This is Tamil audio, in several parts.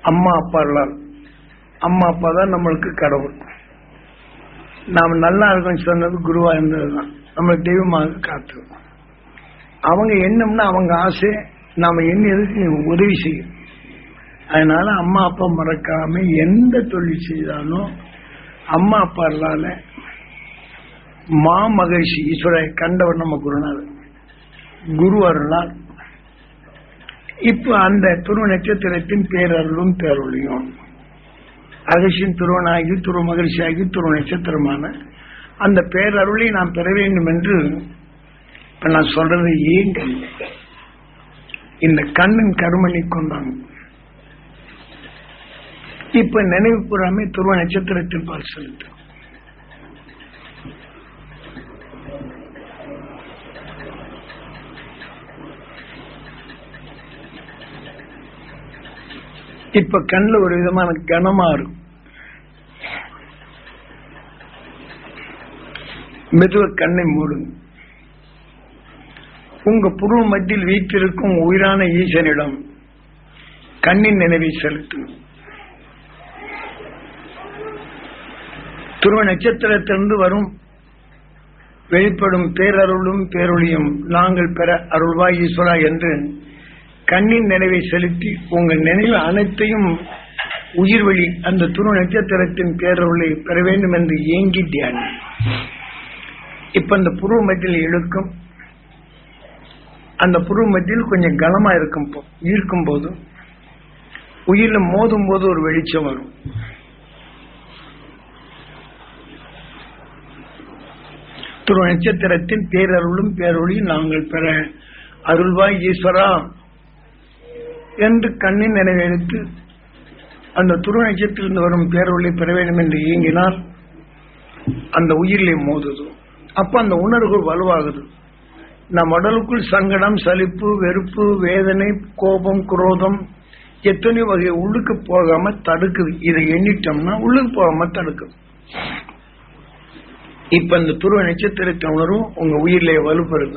அம்மா அப்பாலாம் அம்மா அப்பா தான் நம்மளுக்கு கடவுள் நாம் நல்லா இருக்கோம்னு சொன்னது குருவா இருந்ததுதான் நம்மளுக்கு தெய்வமாக காத்து அவங்க எண்ணம்னா அவங்க ஆசை நாம எண்ணியதுக்கு உதவி செய்யும் அதனால அம்மா அப்பா மறக்காம எந்த தொழில் செய்தாலும் அம்மா அப்பா இல்லாத மா மகிழ்ச்சி ஈஸ்வர கண்டவர் நம்ம குருநாதர் குரு அருளால் இப்ப அந்த துருவ நட்சத்திரத்தின் பேரருளும் பேரொழியும் அகசியின் துருவனாகி துருவ மகிழ்ச்சியாகி துருவ நட்சத்திரமான அந்த பேரருளை நாம் பெற வேண்டும் என்று இப்ப நான் சொல்றது ஏன் இந்த கண்ணின் கருமணி கொண்டாங்க இப்ப நினைவு கூறாமே துருவ நட்சத்திரத்தில் பால் செலுத்தும் இப்ப கண்ணுல ஒரு விதமான கனமா இருக்கும் மெதுவ கண்ணை மூடுங்க உங்க புருவ மத்தியில் வீட்டிற்கும் உயிரான ஈசனிடம் கண்ணின் நினைவை செலுத்தும் துருவ நட்சத்திரத்திலிருந்து வரும் வெளிப்படும் பேரருளும் பேரொழியும் நாங்கள் பெற அருள்வாய் ஈஸ்வரா என்று கண்ணின் நினைவை செலுத்தி உங்கள் நினைவு அனைத்தையும் உயிர் வழி அந்த துரு நட்சத்திரத்தின் பேரருளை பெற வேண்டும் என்று ஏங்கி தியானி இப்ப அந்த புருவ மத்தியில் இழுக்கும் அந்த புருவ மத்தியில் கொஞ்சம் கனமா இருக்கும் போ- ஈர்க்கும் போது உயிரில மோதும் போது ஒரு வெளிச்சம் வரும் துரு நட்சத்திரத்தின் பேரருளும் பேரொழியும் நாங்கள் பெற அருள்வாய் ஈஸ்வரா என்று கண்ணின் நினைவெடுத்து அந்த துரு நட்சத்திரத்திலிருந்து வரும் பேரொழியை பெற வேண்டும் என்று இயங்கினால் அந்த உயிரிலே மோதுது அப்ப அந்த உணர்வு வலுவாகுது நம் உடலுக்குள் சங்கடம் சலிப்பு வெறுப்பு வேதனை கோபம் குரோதம் எத்தனையோ வகை உள்ளுக்கு போகாம தடுக்குது இதை எண்ணிட்டோம்னா உள்ளுக்கு போகாம தடுக்குது இப்ப இந்த துருவ நட்சத்திரத்தின் உணர்வு உங்க உயிரிலே வலுப்படுது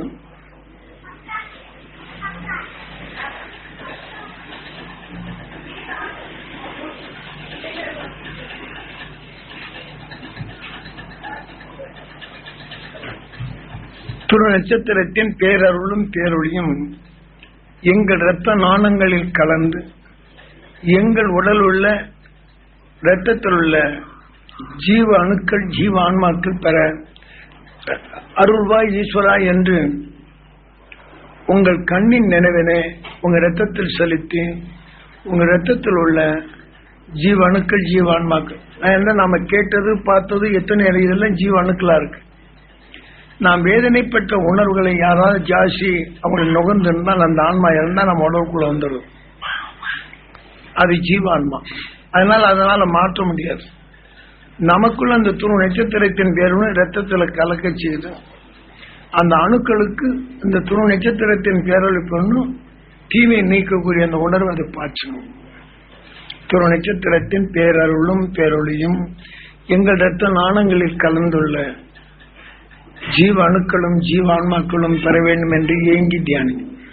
துரு நட்சத்திரத்தின் பேரருளும் பேரொழியும் எங்கள் இரத்த நாணங்களில் கலந்து எங்கள் உடல் உள்ள இரத்தத்தில் உள்ள ஜீவ அணுக்கள் ஜீவ ஆன்மாக்கள் பெற அருள்வாய் ஈஸ்வரா என்று உங்கள் கண்ணின் நினைவினை உங்க ரத்தத்தில் செலுத்தி உங்க ரத்தத்தில் உள்ள ஜீவ அணுக்கள் ஜீவ ஆன்மாக்கள் நான் என்ன நாம கேட்டது பார்த்தது எத்தனை இதெல்லாம் ஜீவ அணுக்களா இருக்கு நாம் வேதனைப்பட்ட உணர்வுகளை யாராவது ஜாஸ்தி அவங்க நுகர்ந்திருந்தால் அந்த ஆன்மா இருந்தா நம்ம உடலுக்குள்ள வந்துடும் அது ஜீவான்மா அதனால அதனால மாற்ற முடியாது நமக்குள்ள அந்த துணு நட்சத்திரத்தின் பேரும் ரத்தத்துல கலக்க செய்து அந்த அணுக்களுக்கு இந்த துணு நட்சத்திரத்தின் பேரொழி பண்ணும் தீமையை நீக்கக்கூடிய அந்த உணர்வு அதை பாய்ச்சணும் துணு நட்சத்திரத்தின் பேரருளும் பேரொழியும் எங்கள் ரத்த நாணங்களில் கலந்துள்ள ஜீவ அணுக்களும் ஜீவான்மாக்களும் பெற வேண்டும் என்று ஏங்கி தியானி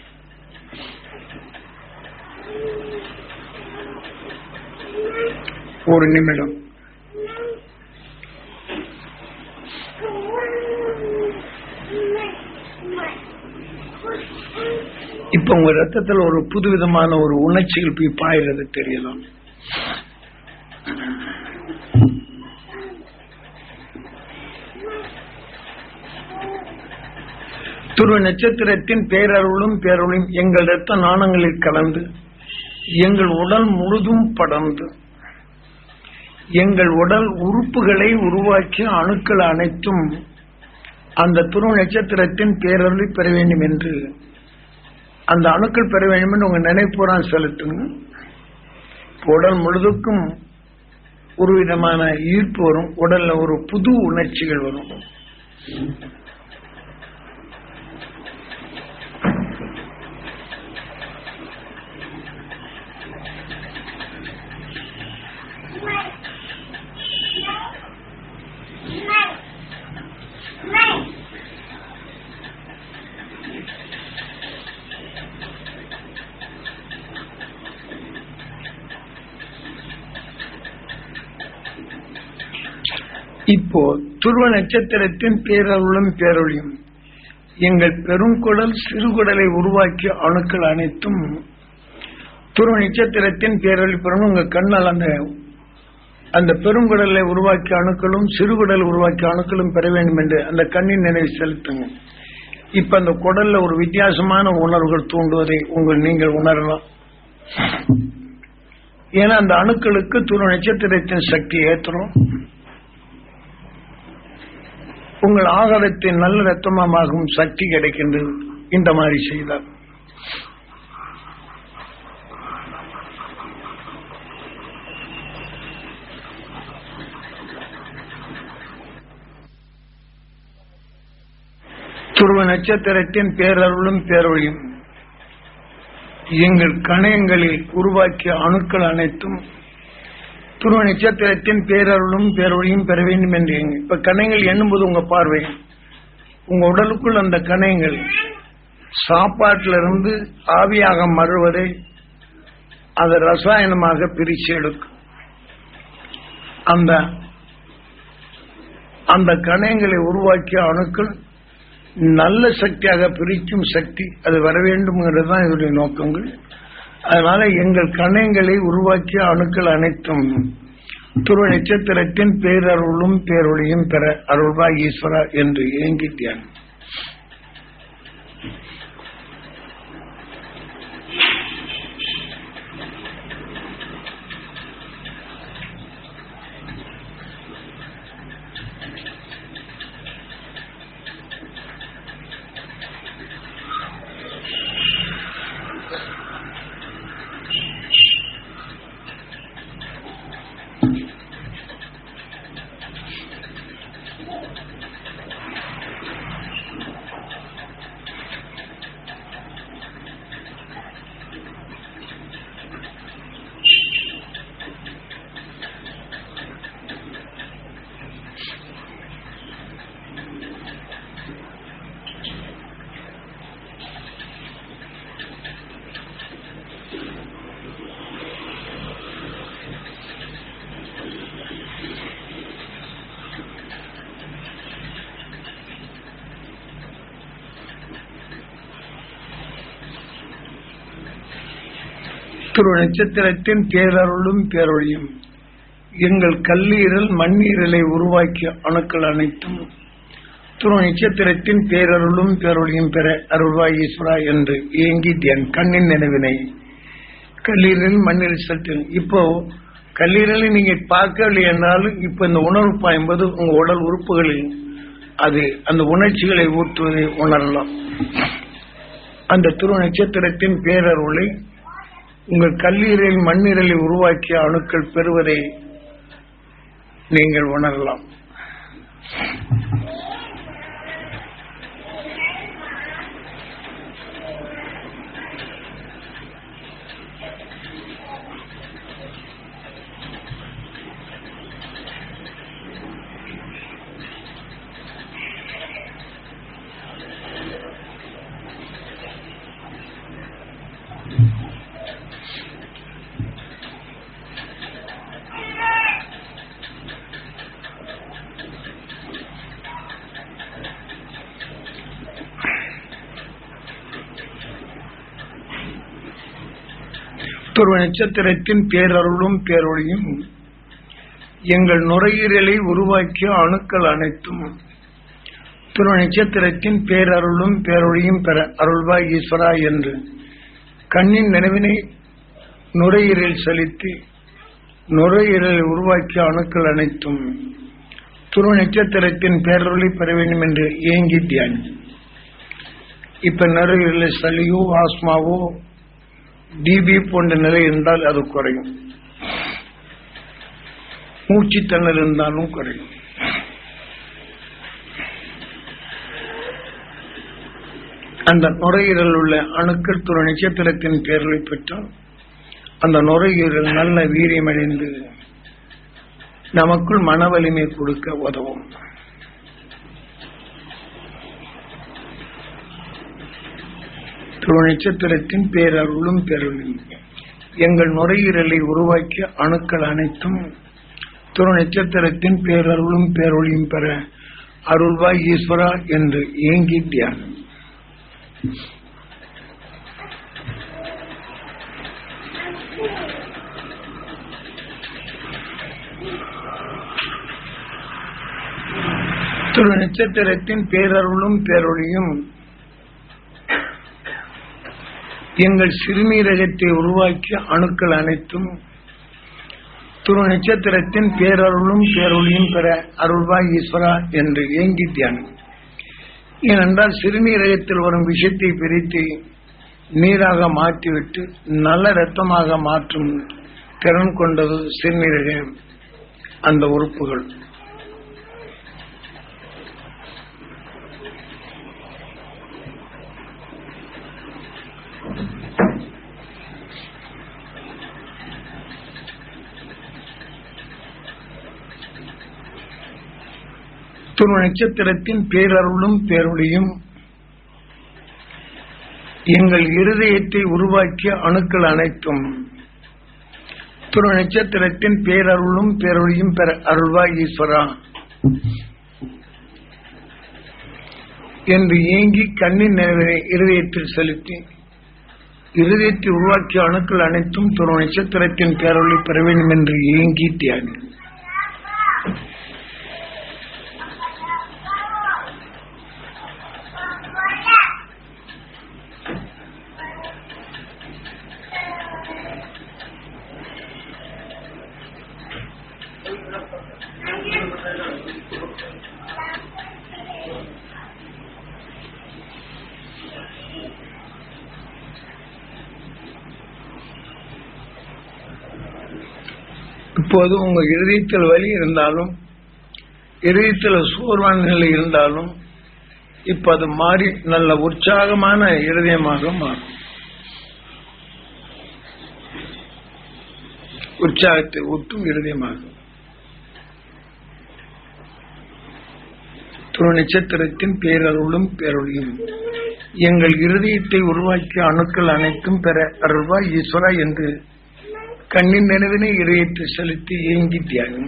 ஒரு நிமிடம் இப்ப உங்க ரத்தத்துல ஒரு புதுவிதமான ஒரு உணர்ச்சிகள் போய் பாயிறது தெரியலாம் துருவ நட்சத்திரத்தின் பேரருளும் பேரொழியும் எங்கள் இரத்த நாணங்களில் கலந்து எங்கள் உடல் முழுதும் படர்ந்து எங்கள் உடல் உறுப்புகளை உருவாக்கிய அணுக்கள் அனைத்தும் அந்த துருவ நட்சத்திரத்தின் பேரருளை பெற வேண்டும் என்று அந்த அணுக்கள் பெற வேண்டும் என்று உங்க நினைப்பூரா செலுத்துங்க உடல் முழுதுக்கும் ஒரு விதமான ஈர்ப்பு வரும் உடல்ல ஒரு புது உணர்ச்சிகள் வரும் இப்போ துருவ நட்சத்திரத்தின் பேரருளும் பேரொழியும் எங்கள் பெருங்குடல் சிறுகுடலை உருவாக்கிய அணுக்கள் அனைத்தும் துருவ நட்சத்திரத்தின் பேரொழி பெறும் உங்க கண்ணால் அந்த அந்த பெருங்குடலை உருவாக்கிய அணுக்களும் சிறுகுடல் உருவாக்கிய அணுக்களும் பெற வேண்டும் என்று அந்த கண்ணின் நினைவு செலுத்துங்க இப்ப அந்த குடல்ல ஒரு வித்தியாசமான உணர்வுகள் தூண்டுவதை உங்கள் நீங்கள் உணரலாம் ஏன்னா அந்த அணுக்களுக்கு துரு நட்சத்திரத்தின் சக்தி ஏற்றுறோம் உங்கள் ஆகாரத்தின் நல்ல ரத்தமமாகும் சக்தி கிடைக்கின்றது இந்த மாதிரி செய்தார் துருவ நட்சத்திரத்தின் பேரருளும் பேரொழியும் எங்கள் கணையங்களில் உருவாக்கிய அணுக்கள் அனைத்தும் துருவ நட்சத்திரத்தின் பேரருளும் பேரொழியும் பெற வேண்டும் என்று எண்ணு. இப்ப கணையங்கள் எண்ணும்போது உங்க பார்வை உங்க உடலுக்குள் அந்த கணையங்கள் சாப்பாட்டிலிருந்து ஆவியாக மறுவதை அது ரசாயனமாக பிரிச்சு எடுக்கும் அந்த அந்த கணையங்களை உருவாக்கிய அணுக்கள் நல்ல சக்தியாக பிரிக்கும் சக்தி அது வர வேண்டும்ங்கிறது தான் இதனுடைய நோக்கங்கள் அதனால எங்கள் கணையங்களை உருவாக்கிய அணுக்கள் அனைத்தும் துருவ நட்சத்திரத்தின் பேரருளும் பேரொழியும் பெற அருள்வா ஈஸ்வரா என்று ஏங்கி தியானம் திரு நட்சத்திரத்தின் பேரருளும் பேரொழியும் எங்கள் கல்லீரல் மண்ணீரலை உருவாக்கிய அணுக்கள் அனைத்தும் திரு நட்சத்திரத்தின் பேரருளும் பேரொழியும் பெற அருள்வாய் ஈஸ்வரா என்று ஏங்கி என் கண்ணின் நினைவினை கல்லீரல் மண்ணீரல் செலுத்து இப்போ கல்லீரலை நீங்க பார்க்கவில்லை என்றாலும் இப்ப இந்த உணர்வு பாயும்போது உங்க உடல் உறுப்புகளில் அது அந்த உணர்ச்சிகளை ஊற்றுவதை உணரலாம் அந்த துரு நட்சத்திரத்தின் பேரருளை உங்கள் கல்லீரல் மண்ணீரலை உருவாக்கிய அணுக்கள் பெறுவதை நீங்கள் உணரலாம் துருவ நட்சத்திரத்தின் பேரருளும் பேரொழியும் எங்கள் நுரையீரலை உருவாக்கிய அணுக்கள் அனைத்தும் துருவ நட்சத்திரத்தின் பேரருளும் பேரொழியும் பெற அருள்வாய் ஈஸ்வரா என்று கண்ணின் நினைவினை நுரையீரல் செலுத்தி நுரையீரலை உருவாக்கிய அணுக்கள் அனைத்தும் துருவ நட்சத்திரத்தின் பேரொழி பெற வேண்டும் என்று ஏங்கி தியானி இப்ப நுரையீரலில் சளியோ ஆஸ்மாவோ டிபி போன்ற நிலை இருந்தால் அது குறையும் மூச்சுத்திணறல் இருந்தாலும் குறையும் அந்த நுரையீரல் உள்ள அணுக்கள் துறை நட்சத்திரத்தின் பேரலை பெற்றால் அந்த நுரையீரல் நல்ல வீரியமடைந்து நமக்குள் மன வலிமை கொடுக்க உதவும் துருவ நட்சத்திரத்தின் பேரருளும் பெருளும் எங்கள் நுரையீரலை உருவாக்கிய அணுக்கள் அனைத்தும் துரு நட்சத்திரத்தின் பேரருளும் பேரொழியும் பெற அருள்வாய் ஈஸ்வரா என்று ஏங்கி தியானம் திரு நட்சத்திரத்தின் பேரருளும் பேரொழியும் எங்கள் சிறுநீரகத்தை உருவாக்கிய அணுக்கள் அனைத்தும் துரு நட்சத்திரத்தின் பேரருளும் பேரொழியும் பெற அருள்வாய் ஈஸ்வரா என்று ஏங்கி தியானம் ஏனென்றால் சிறுநீரகத்தில் வரும் விஷயத்தை பிரித்து நீராக மாற்றிவிட்டு நல்ல இரத்தமாக மாற்றும் திறன் கொண்டது சிறுநீரகம் அந்த உறுப்புகள் துரு நட்சத்திரத்தின் பேரருளும் பேரொழியும் எங்கள் இருதயத்தை உருவாக்கிய அணுக்கள் அனைத்தும் துரு நட்சத்திரத்தின் பேரருளும் பேரொழியும் பெற அருள்வாய் ஈஸ்வரா என்று ஏங்கி கண்ணின் நினைவினை இருதயத்தில் செலுத்தி இருதயத்தை உருவாக்கிய அணுக்கள் அனைத்தும் துரு நட்சத்திரத்தின் பேரொழி பெற வேண்டும் என்று ஏங்கி தியாகி இப்போது உங்க இருதயத்தில் வலி இருந்தாலும் இருதயத்தில் சோர்வான நிலை இருந்தாலும் இப்ப அது மாறி நல்ல உற்சாகமான இருதயமாக மாறும் உற்சாகத்தை ஊட்டும் இருதயமாக துரு நட்சத்திரத்தின் பேரருளும் பேரொழியும் எங்கள் இருதயத்தை உருவாக்கிய அணுக்கள் அனைத்தும் பெற அருள்வா ஈஸ்வரா என்று கண்ணின் நினைவினை இதயத்தை செலுத்தி ஏங்கி தியாகம்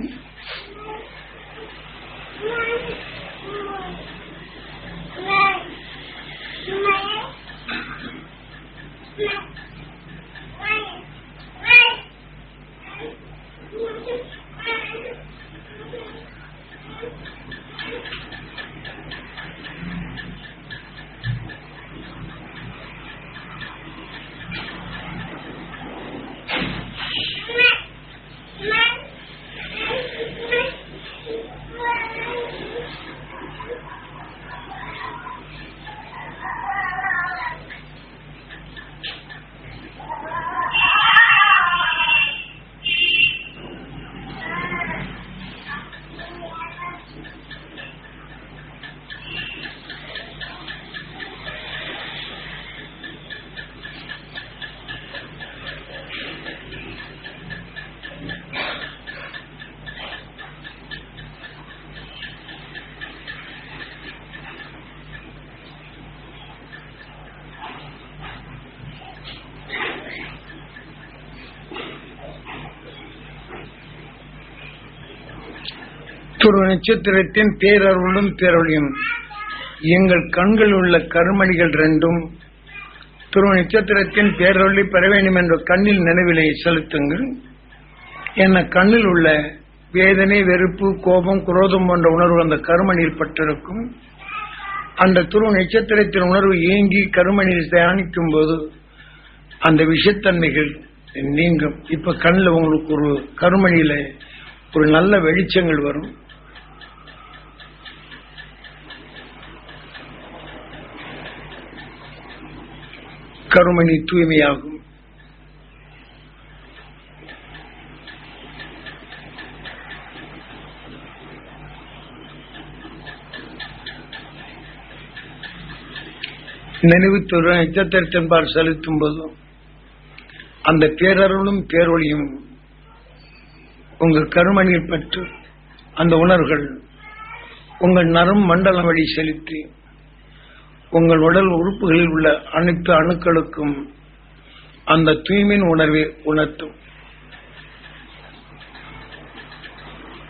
துரு நட்சத்திரத்தின் பேரருளும் பேரொழியும் எங்கள் கண்கள் உள்ள கருமணிகள் ரெண்டும் துரு நட்சத்திரத்தின் பேரொழி பெற வேண்டும் என்ற கண்ணில் நினைவிலை செலுத்துங்கள் என்ன கண்ணில் உள்ள வேதனை வெறுப்பு கோபம் குரோதம் போன்ற உணர்வு அந்த கருமணியில் பட்டிருக்கும் அந்த துரு நட்சத்திரத்தின் உணர்வு ஏங்கி கருமணியில் தியானிக்கும் போது அந்த விஷத்தன்மைகள் நீங்கும் இப்ப கண்ணில் உங்களுக்கு ஒரு கருமணியில ஒரு நல்ல வெளிச்சங்கள் வரும் கருமணி தூய்மையாகும் நினைவு துறை நட்சத்திரத்தின்பால் செலுத்தும் போதும் அந்த பேரருளும் பேரொழியும் உங்கள் கருமணியில் பற்று அந்த உணர்வுகள் உங்கள் நரும் மண்டலம் வழி செலுத்தி உங்கள் உடல் உறுப்புகளில் உள்ள அனைத்து அணுக்களுக்கும் அந்த தூய்மையின் உணர்வை உணர்த்தும்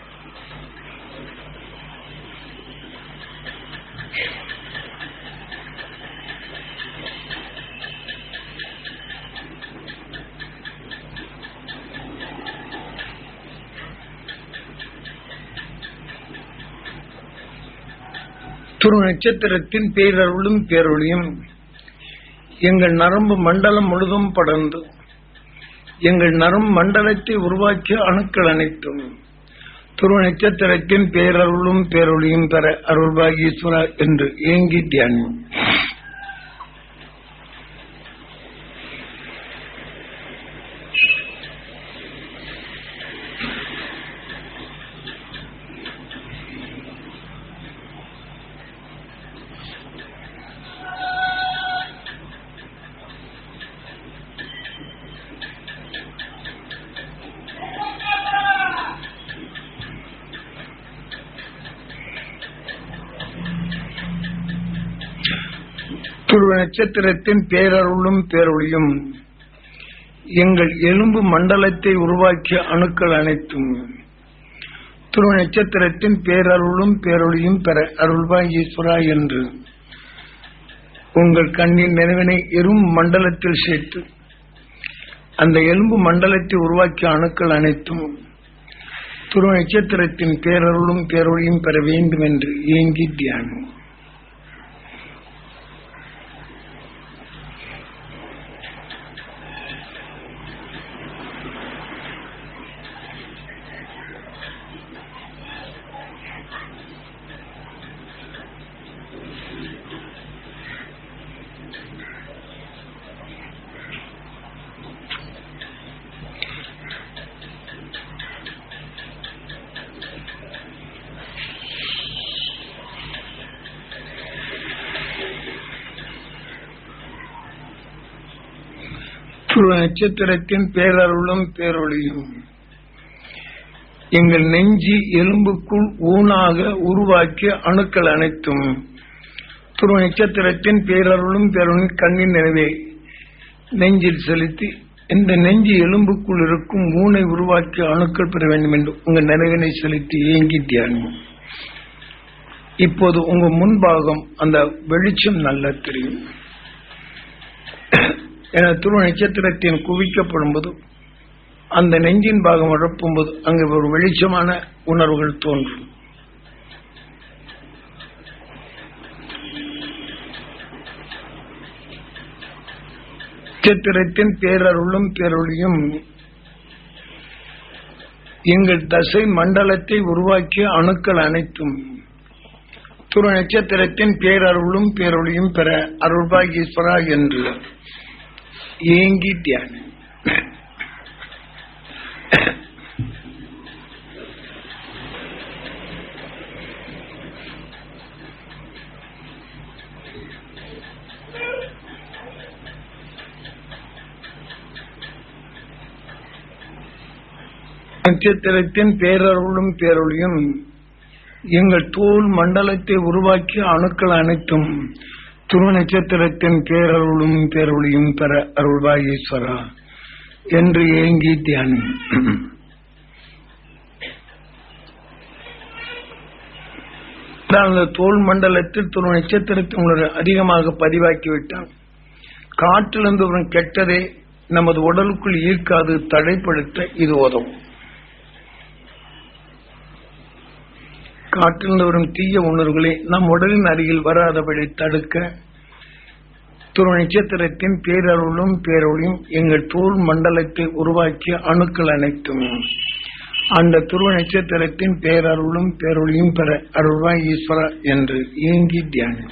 துரு நட்சத்திரத்தின் பேரருளும் பேரொழியும் எங்கள் நரம்பு மண்டலம் முழுதும் படர்ந்து எங்கள் நரம் மண்டலத்தை உருவாக்கிய அணுக்கள் அனைத்தும் துருவ நட்சத்திரத்தின் பேரருளும் பேரொழியும் பெற அருள்பாகீஸ்வரா என்று ஏங்கி தியானம் துருவ நட்சத்திரத்தின் பேரருளும் பேரொழியும் எங்கள் எலும்பு மண்டலத்தை உருவாக்கிய அணுக்கள் அனைத்தும் துருவ நட்சத்திரத்தின் பேரருளும் பேரொழியும் பெற அருள்வாய் ஈஸ்வரா என்று உங்கள் கண்ணின் நினைவினை எறும் மண்டலத்தில் சேர்த்து அந்த எலும்பு மண்டலத்தை உருவாக்கிய அணுக்கள் அனைத்தும் துருவ நட்சத்திரத்தின் பேரருளும் பேரொழியும் பெற வேண்டும் என்று ஏங்கி தியானம் துருவ நட்சத்திரத்தின் பேரருளும் பேரொழியும் எங்கள் நெஞ்சி எலும்புக்குள் ஊனாக உருவாக்கிய அணுக்கள் அனைத்தும் துருவ நட்சத்திரத்தின் பேரருளும் பேரொழியும் கண்ணின் நினைவே நெஞ்சில் செலுத்தி இந்த நெஞ்சு எலும்புக்குள் இருக்கும் ஊனை உருவாக்கிய அணுக்கள் பெற வேண்டும் என்று உங்கள் நினைவினை செலுத்தி ஏங்கி தியானம் இப்போது உங்க முன்பாகம் அந்த வெளிச்சம் நல்லா தெரியும் என துருவ நட்சத்திரத்தின் குவிக்கப்படும் போது அந்த நெஞ்சின் பாகம் உழப்பும் போது அங்கு ஒரு வெளிச்சமான உணர்வுகள் தோன்றும் நட்சத்திரத்தின் பேரருளும் பேரொழியும் எங்கள் தசை மண்டலத்தை உருவாக்கிய அணுக்கள் அனைத்தும் துரு நட்சத்திரத்தின் பேரருளும் பேரொழியும் பெற அருள்பாகீஸ்வரா என்று ஏங்கி தியானம் நட்சத்திரத்தின் பேரருளும் பேரொழியும் எங்கள் தோல் மண்டலத்தை உருவாக்கிய அணுக்கள் அனைத்தும் துருவ நட்சத்திரத்தின் பேரருளும் பேரொழியும் பெற அருள்வாயீஸ்வரா என்று ஏங்கி தியானம் அந்த தோல் மண்டலத்தில் துருவ நட்சத்திரத்தின் உணர்வு அதிகமாக பதிவாக்கிவிட்டால் காற்றிலிருந்து வரும் கெட்டதை நமது உடலுக்குள் ஈர்க்காது தடைப்படுத்த இது உதவும் காற்றிலிருந்து வரும் தீய உணர்வுகளை நம் உடலின் அருகில் வராதபடி தடுக்க துருவ நட்சத்திரத்தின் பேரருளும் பேரொழியும் எங்கள் தோல் மண்டலத்தை உருவாக்கிய அணுக்கள் அனைத்தும் அந்த துருவ நட்சத்திரத்தின் பேரருளும் பேரொழியும் பெற அருள்வாய் ஈஸ்வரா என்று ஏங்கி தியானம்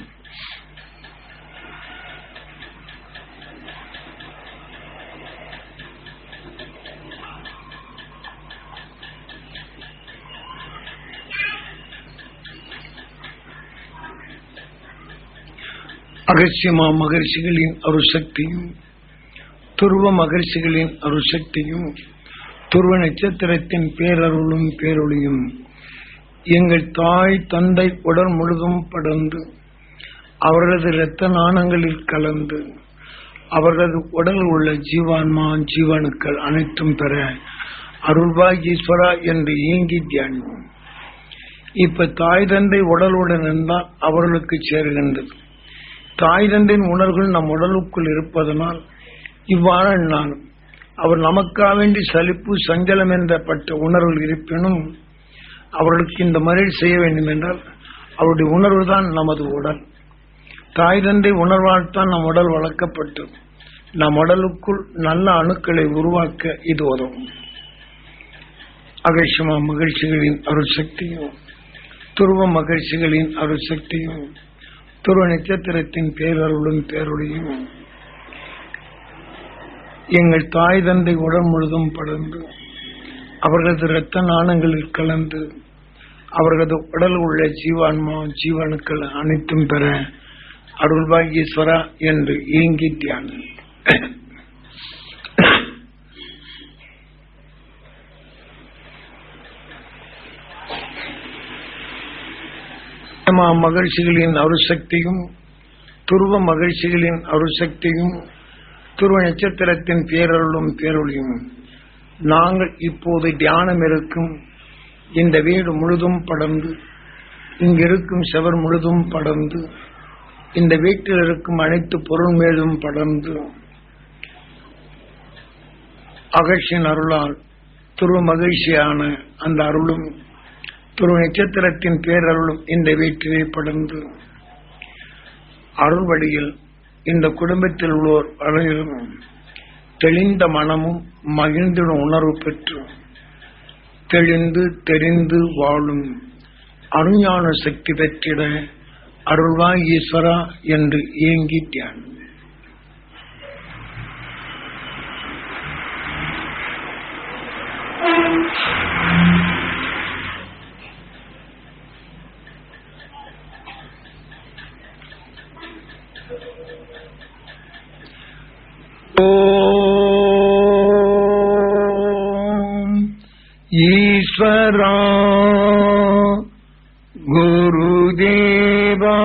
அகசியமா மகர்ஷிகளின் அருசக்தியும் துருவ மகர்ஷிகளின் அருசக்தியும் துருவ நட்சத்திரத்தின் பேரருளும் பேரொழியும் எங்கள் தாய் தந்தை உடல் முழுதும் படர்ந்து அவரது இரத்த நாணங்களில் கலந்து அவரது உடல் உள்ள ஜீவான்மா ஜீவனுக்கள் அனைத்தும் பெற அருள்வாய் ஈஸ்வரா என்று ஏங்கி தியானம் இப்ப தாய் தந்தை உடலுடன் இருந்தால் அவர்களுக்கு சேருகின்றது தாய் தந்தையின் உணர்வுகள் நம் உடலுக்குள் இருப்பதனால் இவ்வாறு நான் அவர் நமக்காக வேண்டி சலிப்பு சஞ்சலம் என்றப்பட்ட உணர்வுகள் இருப்பினும் அவர்களுக்கு இந்த முறையில் செய்ய வேண்டும் என்றால் அவருடைய உணர்வு தான் நமது உடல் தாய் தந்தை உணர்வால் தான் நம் உடல் வளர்க்கப்பட்டு நம் உடலுக்குள் நல்ல அணுக்களை உருவாக்க இது உதவும் அகேஷமா மகிழ்ச்சிகளின் அருள் சக்தியும் துருவ மகிழ்ச்சிகளின் அருள் சக்தியும் துருவ நட்சத்திரத்தின் பேரருளும் பேருடையும் எங்கள் தாய் தந்தை உடல் முழுதும் படர்ந்து அவர்களது இரத்த நாணங்களில் கலந்து அவர்களது உடல் உள்ள ஜீவான்மா ஜீவனுக்கள் அனைத்தும் பெற அருள்வாய் ஈஸ்வரா என்று ஏங்கி தியானம் மகிழ்ச்சிகளின் அருசக்தியும் துருவ மகிழ்ச்சிகளின் அருசக்தியும் துருவ நட்சத்திரத்தின் பேரருளும் பேரொழியும் நாங்கள் இப்போது தியானம் இருக்கும் இந்த வீடு முழுதும் படர்ந்து இங்கிருக்கும் செவர் முழுதும் படர்ந்து இந்த வீட்டில் இருக்கும் அனைத்து பொருள் மீதும் படர்ந்து அகழ்ச்சியின் அருளால் துருவ மகிழ்ச்சியான அந்த அருளும் துருவ நட்சத்திரத்தின் பேரருளும் இந்த வீட்டிலே படர்ந்து அருள் வழியில் இந்த குடும்பத்தில் உள்ளோர் அனைவரும் தெளிந்த மனமும் மகிழ்ந்திடும் உணர்வு பெற்று தெளிந்து தெரிந்து வாழும் அருஞான சக்தி பெற்றிட அருள்வாய் ஈஸ்வரா என்று ஏங்கி தியானம் ஓம் ஈஸ்வரா குருதேவா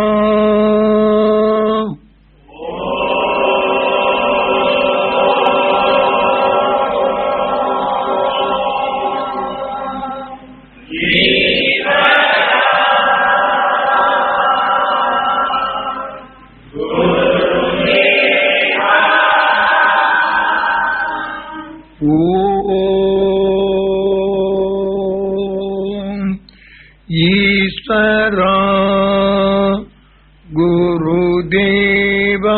ஓம் ஈஸ்வரா குருதேவா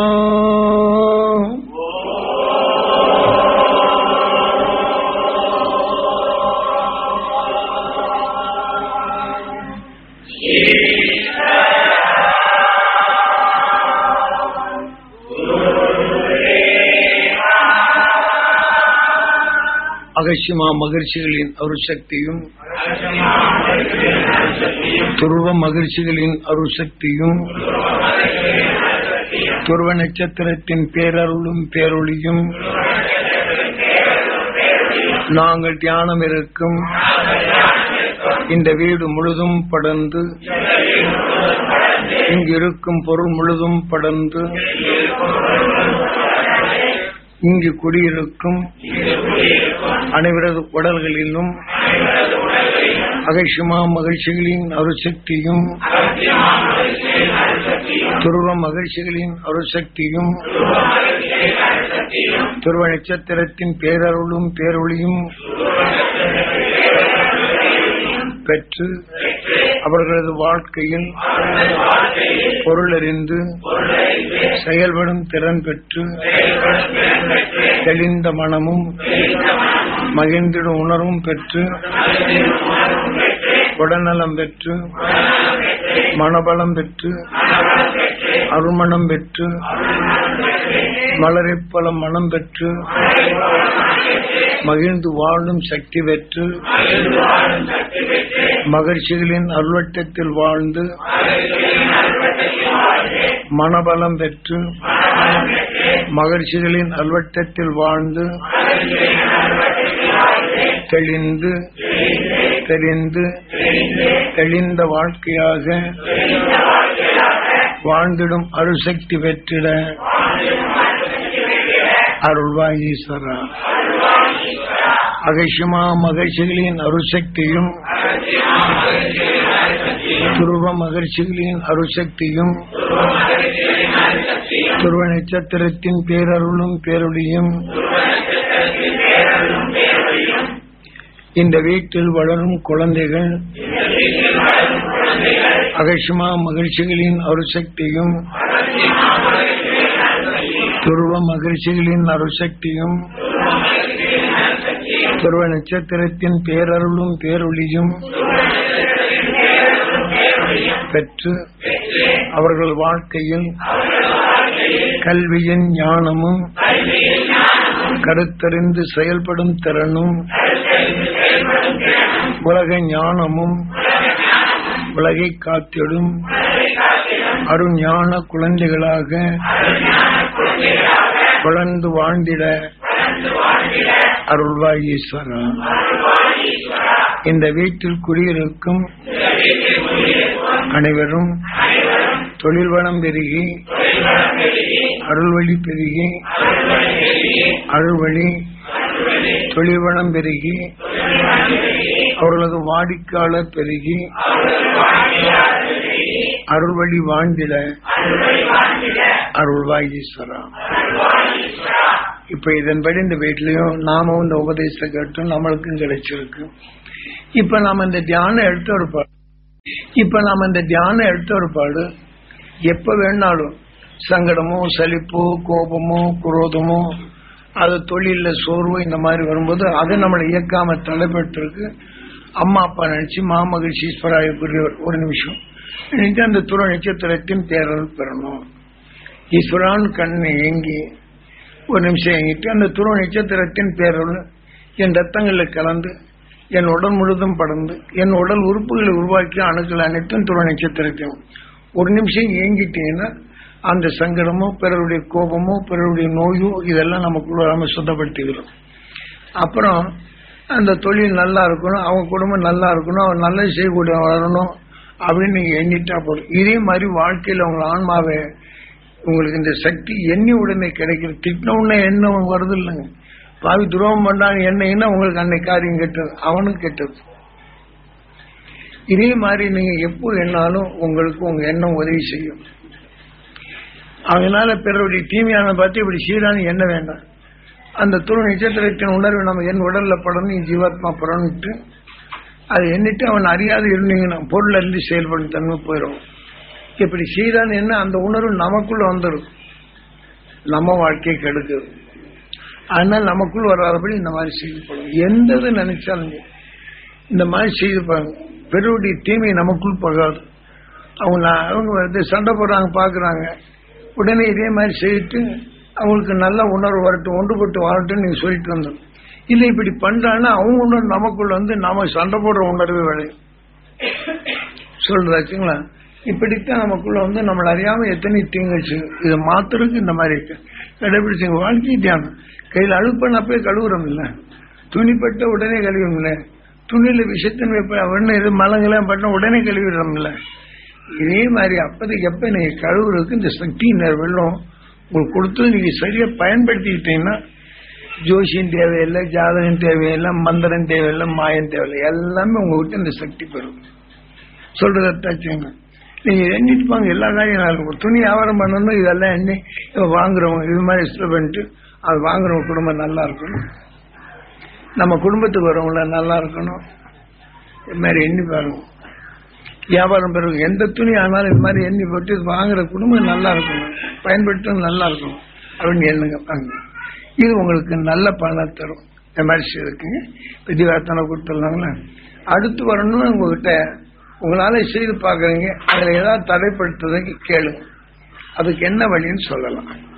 அகசியமா மகிழ்ச்சிகளின் அருள் சக்தியும் துருவ மகிழ்ச்சிகளின் அருள் சக்தியும் துருவ நட்சத்திரத்தின் பேரருளும் பேரொளியும் நாங்கள் தியானம் இருக்கும் இந்த வீடு முழுதும் படர்ந்து இங்கு இருக்கும் பொருள் முழுதும் படர்ந்து இங்கு குடியிருக்கும் அனைவரது உடல்களிலும் அகசியமா மகிழ்ச்சிகளின் அருசக்தியும் துருவ மகிழ்ச்சிகளின் அருசக்தியும் துருவ நட்சத்திரத்தின் பேரருளும் பேரொளியும் பெற்று அவர்களது வாழ்க்கையில் பொருளறிந்து செயல்படும் திறன் பெற்று தெளிந்த மனமும் மகிழ்ந்திடும் உணர்வும் பெற்று உடல்நலம் பெற்று மனபலம் பெற்று அருள்மணம் பெற்று மலரைப்பல மனம் பெற்று மகிழ்ந்து வாழும் சக்தி பெற்று மகிழ்ச்சிகளின் அருள்வட்டத்தில் வாழ்ந்து மனபலம் பெற்று மகிழ்ச்சிகளின் அல்வட்டத்தில் வாழ்ந்து தெளிந்து தெரிந்து தெளிந்த வாழ்க்கையாக வாழ்ந்திடும் அருசக்தி பெற்றிட அருள்வாய் ஈஸ்வரா அகசியமா மகிழ்ச்சிகளின் அருசக்தியும் துருவ மகிழ்ச்சிகளின் அருசக்தியும் துருவ நட்சத்திரத்தின் பேரருளும் பேரொழியும் இந்த வீட்டில் வளரும் குழந்தைகள் அகர்ஷமா மகிழ்ச்சிகளின் அருசக்தியும் துருவ மகிழ்ச்சிகளின் அருசக்தியும் துருவ நட்சத்திரத்தின் பேரருளும் பேரொளியும் பெற்று அவர்கள் வாழ்க்கையில் கல்வியின் ஞானமும் கருத்தறிந்து செயல்படும் திறனும் உலக ஞானமும் உலகை காத்திடும் அருஞான குழந்தைகளாக வளர்ந்து வாழ்ந்திட அருள்வாய் ஈஸ்வரா இந்த வீட்டில் குடியிருக்கும் அனைவரும் தொழில் வளம் பெருகி அருள்வழி பெருகி அருள்வழி தொழில் வளம் பெருகி அவர்களது வாடிக்கையாளர் பெருகி அருள்வழி வாழ்ந்திட அருள்வாய் ஈஸ்வரா இப்ப இதன்படி இந்த வீட்லயும் நாமும் இந்த உபதேசத்தை கேட்டும் நம்மளுக்கும் கிடைச்சிருக்கு இப்ப நாம இந்த தியானம் எடுத்த ஒரு பாடு இப்ப நாம இந்த தியானம் எடுத்த ஒரு பாடு எப்ப வேணாலும் சங்கடமோ சலிப்போ கோபமோ குரோதமோ அது தொழில சோர்வு இந்த மாதிரி வரும்போது அது நம்மளை இயக்காம தலைப்பட்டிருக்கு அம்மா அப்பா நினைச்சு மாமகிழ்ச்சி ஈஸ்வராயக்குரியவர் ஒரு நிமிஷம் நினைச்சு அந்த துற நட்சத்திரத்தின் பேரல் பெறணும் ஈஸ்வரான் கண்ணை ஏங்கி ஒரு நிமிஷம் ஏங்கிட்டு அந்த துருவ நட்சத்திரத்தின் பேரல் என் ரத்தங்களில் கலந்து என் உடல் முழுதும் படர்ந்து என் உடல் உறுப்புகளை உருவாக்கி அணுக்கள் அனைத்தும் துருவ நட்சத்திரத்தையும் ஒரு நிமிஷம் ஏங்கிட்டீங்கன்னா அந்த சங்கடமோ பிறருடைய கோபமோ பிறருடைய நோயோ இதெல்லாம் நமக்குள்ள நம்ம சுத்தப்படுத்திக்கிறோம் அப்புறம் அந்த தொழில் நல்லா இருக்கணும் அவங்க குடும்பம் நல்லா இருக்கணும் அவன் நல்லது செய்யக்கூடிய வளரணும் அப்படின்னு நீங்க எண்ணிட்டா போதும் இதே மாதிரி வாழ்க்கையில உங்க ஆன்மாவை உங்களுக்கு இந்த சக்தி எண்ணி உடனே கிடைக்கிறது திட்டின உடனே எண்ணம் வருது இல்லைங்க பாவி துரோகம் பண்ணாங்க என்ன உங்களுக்கு அன்னைக்கு காரியம் கெட்டது அவனுக்கு கெட்டது இதே மாதிரி நீங்க எப்போ எண்ணாலும் உங்களுக்கு உங்க எண்ணம் உதவி செய்யும் அதனால பிறருடைய தீமையான பார்த்து இப்படி சீரான எண்ண வேண்டாம் அந்த துரு நட்சத்திரத்தின் உணர்வு நம்ம என் உடல்ல படணும் நீ ஜீவாத்மா படணுட்டு அதை எண்ணிட்டு அவன் அறியாது இருந்தீங்கன்னா பொருள் இருந்து செயல்படும் தன்மை போயிடும் இப்படி சீரான என்ன அந்த உணர்வு நமக்குள்ள வந்துடும் நம்ம வாழ்க்கையை கெடுக்குது அதனால நமக்குள் வராதபடி இந்த மாதிரி செய்து போகணும் எந்த இது நினைச்சாலும் இந்த மாதிரி செய்து பாருங்க பெருவுடைய தீமை நமக்குள் பகாது அவங்க நான் அவங்க வந்து சண்டை போடுறாங்க பாக்குறாங்க உடனே இதே மாதிரி செய்துட்டு அவங்களுக்கு நல்ல உணர்வு வரட்டும் ஒன்றுபட்டு வரட்டும் நீங்க சொல்லிட்டு வந்தோம் இல்லை இப்படி பண்றாங்கன்னா அவங்க உணர்வு நமக்குள்ள வந்து நாம சண்டை போடுற உணர்வு விளையும் சொல்றாச்சுங்களா இப்படித்தான் நமக்குள்ள வந்து நம்மள அறியாம எத்தனை தீங்குகள் செய்யும் இதை மாத்துறதுக்கு இந்த மாதிரி இருக்கு கடைபிடிச்சுங்க வாழ்க்கை தியானம் கையில் அழுப்பண்ண போய் கழுவுறோம் இல்ல துணிப்பட்ட உடனே கழுவும் இல்ல துணியில விஷத்தின் வைப்ப உடனே இது மலங்கெல்லாம் பண்ண உடனே கழுவிடுறோம் இல்ல இதே மாதிரி அப்போதைக்கு எப்ப நீங்க கழுவுறதுக்கு இந்த சக்தி வெள்ளம் உங்களுக்கு கொடுத்து நீங்க சரியா பயன்படுத்திக்கிட்டீங்கன்னா ஜோசியம் தேவையில்லை ஜாதகம் தேவையில்லை மந்திரம் தேவையில்லை மாயம் தேவையில்லை எல்லாமே உங்ககிட்ட இந்த சக்தி பெறும் சொல்றத தச்சுங்க நீங்க எண்ணிட்டு பாங்க எல்லா காரியம் நல்லா இருக்கும் துணி வியாபாரம் பண்ணணும் இதெல்லாம் எண்ணி இவ வாங்குறவங்க இது மாதிரி இஷ்டம் பண்ணிட்டு அது வாங்குறவங்க குடும்பம் நல்லா இருக்கணும் நம்ம குடும்பத்துக்கு வரவங்கள நல்லா இருக்கணும் இது மாதிரி எண்ணி பாருங்க வியாபாரம் பெறும் எந்த துணி ஆனாலும் இது மாதிரி எண்ணி போட்டு இது வாங்குற குடும்பம் நல்லா இருக்கணும் பயன்படுத்தும் நல்லா இருக்கணும் அப்படின்னு எண்ணுங்க பாருங்க இது உங்களுக்கு நல்ல பலனை தரும் இந்த மாதிரி இருக்குங்க விதிவார்த்தனை கொடுத்துருந்தாங்களா அடுத்து வரணும்னு உங்ககிட்ட உங்களால செய்து பாக்குறீங்க அதுல ஏதாவது தடைப்படுத்துறதுக்கு கேளுங்க அதுக்கு என்ன வழின்னு சொல்லலாம்